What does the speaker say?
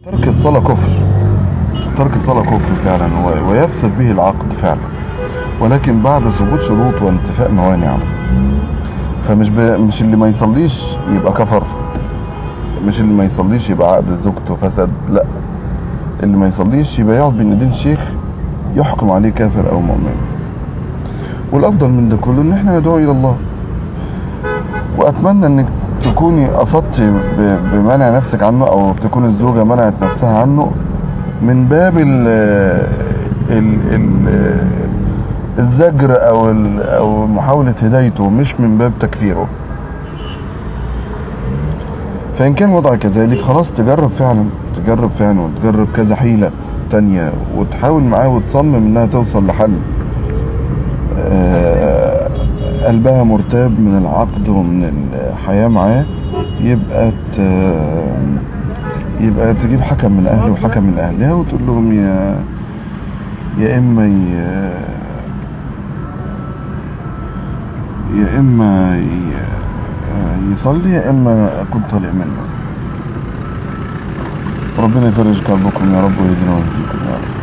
ترك الصلاة كفر ترك الصلاة كفر فعلا و- ويفسد به العقد فعلا ولكن بعد ثبوت شروط وانتفاء موانع فمش ب... مش اللي ما يصليش يبقى كفر مش اللي ما يصليش يبقى عقد زوجته فسد لا اللي ما يصليش يبقى يقعد بين ايدين شيخ يحكم عليه كافر او مؤمن والافضل من ده كله ان احنا ندعو الى الله واتمنى انك تكوني قصدتي ب- بمنع نفسك عنه او تكون الزوجه منعت نفسها عنه من باب ال ال ال الزجر او ال او محاوله هدايته مش من باب تكفيره فان كان وضع كذلك خلاص تجرب فعلا تجرب فعلا وتجرب كذا حيله تانية وتحاول معاه وتصمم انها توصل لحل آه، قلبها مرتاب من العقد ومن الحياة معاه يبقى ت... يبقى تجيب حكم من أهله وحكم من أهلها وتقول لهم يا يا إما ي... يا إما ي... يصلي يا إما أكون طالع منه ربنا يفرج كربكم يا رب ويهدينا ويهديكم يا رب